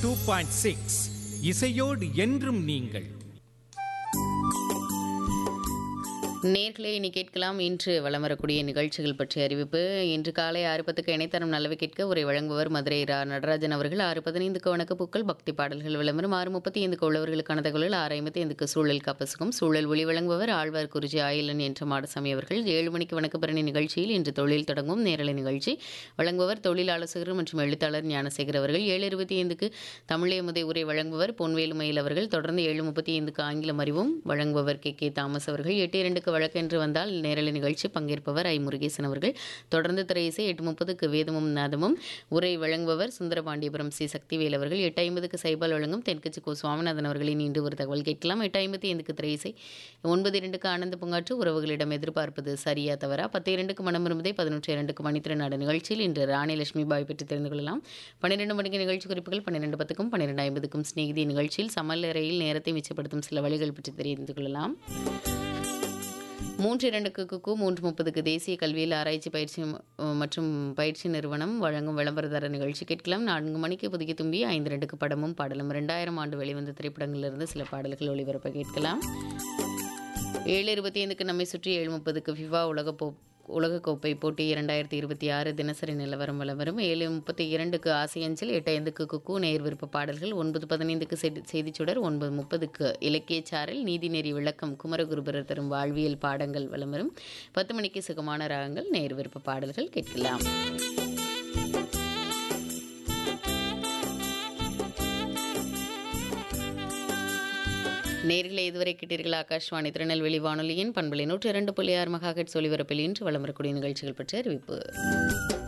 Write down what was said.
two point six இசையோடு என்றும் நீங்கள் நேர்களே இனி கேட்கலாம் இன்று வலம் வரக்கூடிய நிகழ்ச்சிகள் பற்றிய அறிவிப்பு இன்று காலை ஆறு பத்துக்கு இணைத்தரம் நல்லவை கேட்க உரை வழங்குபவர் மதுரை ரா நடராஜன் அவர்கள் ஆறு பதினைந்துக்கு வணக்கப்பூக்கள் பக்தி பாடல்கள் விளம்பரம் ஆறு முப்பத்தி ஐந்துக்கு உள்ளவர்களுக்கான தகவல்கள் ஆறு ஐம்பத்தி ஐந்துக்கு சூழல் காப்பசுகம் சூழல் ஒளி வழங்குபவர் ஆழ்வார் குறிச்சி ஆயிலன் என்ற மாடசாமி அவர்கள் ஏழு மணிக்கு வணக்கப்பரணி நிகழ்ச்சியில் இன்று தொழில் தொடங்கும் நேரலை நிகழ்ச்சி வழங்குபவர் தொழில் ஆலோசகர் மற்றும் எழுத்தாளர் ஞானசேகர் அவர்கள் ஏழு இருபத்தி ஐந்துக்கு தமிழே முதை உரை வழங்குபவர் பொன்வேலு மயில் அவர்கள் தொடர்ந்து ஏழு முப்பத்தி ஐந்துக்கு ஆங்கிலம் அறிவும் வழங்குபவர் கே கே தாமஸ் அவர்கள் எட்டு இரண்டுக்கு வழக்கென்று வந்தால் நேரலை நிகழ்ச்சி பங்கேற்பவர் ஐ முருகேசன் அவர்கள் தொடர்ந்து திரையிசை எட்டு முப்பதுக்கு வேதமும் நாதமும் உரை வழங்குபவர் சுந்தரபாண்டியபுரம் சி சக்திவேல் அவர்கள் எட்டு ஐம்பதுக்கு சைபால் வழங்கும் தென்கட்சி கோ சுவாமிநாதன் அவர்களின் இன்று ஒரு தகவல் கேட்கலாம் எட்டு ஐம்பத்தி ஐந்துக்கு திரையிசை ஒன்பது இரண்டுக்கு ஆனந்த பூங்காற்று உறவுகளிடம் எதிர்பார்ப்பது சரியா தவறா பத்து இரண்டுக்கு மனம் விரும்புதே பதினொன்று இரண்டுக்கு மணித்திர நாடு நிகழ்ச்சியில் இன்று ராணி லட்சுமி பாய் பற்றி தெரிந்து கொள்ளலாம் பன்னிரெண்டு மணிக்கு நிகழ்ச்சி குறிப்புகள் பன்னிரெண்டு பத்துக்கும் பன்னிரெண்டு ஐம்பதுக்கும் ஸ்நேகிதி நிகழ்ச்சியில் சமையலறையில் நேரத்தை மிச்சப்படுத்தும் சில வழிகள் பற்றி தெரிந்து கொள்ளலாம் மூன்று இரண்டுக்கு குக்கு மூன்று முப்பதுக்கு தேசிய கல்வியில் ஆராய்ச்சி பயிற்சி ம- மற்றும் பயிற்சி நிறுவனம் வழங்கும் விளம்பரதார நிகழ்ச்சி கேட்கலாம் நான்கு மணிக்கு புதுக்கி தும்பி ஐந்து ரெண்டுக்கு படமும் பாடலும் ரெண்டாயிரம் ஆண்டு வெளிவந்த திரைப்படங்களிலிருந்து சில பாடல்கள் ஒளிபரப்ப கேட்கலாம் ஏழு இருபத்தி ஐந்துக்கு நம்மை சுற்றி ஏழு முப்பதுக்கு ஃபிஃபா உலக போ உலகக்கோப்பை போட்டி இரண்டாயிரத்தி இருபத்தி ஆறு தினசரி நிலவரம் விளம்பரம் ஏழு முப்பத்தி இரண்டுக்கு ஆசியஞ்சில் எட்டு ஐந்துக்கு குக்கு நேர் விருப்ப பாடல்கள் ஒன்பது பதினைந்துக்கு செய்தி செய்திச்சுடர் ஒன்பது முப்பதுக்கு இலக்கியச்சாரல் நீதிநெறி விளக்கம் குமரகுருபரர் தரும் வாழ்வியல் பாடங்கள் விளம்பரம் பத்து மணிக்கு சுகமான ராகங்கள் நேர் விருப்ப பாடல்கள் கேட்கலாம் நேரில் இதுவரை கேட்டீர்கள் ஆகாஷ்வாணி திருநெல்வேலி வானொலியின் பண்பலை நூற்றி இரண்டு புள்ளி ஆறு மகாகட் ஒலிபரப்பில் இன்று வலம் வரக்கூடிய நிகழ்ச்சிகள் பற்றிய அறிவிப்பு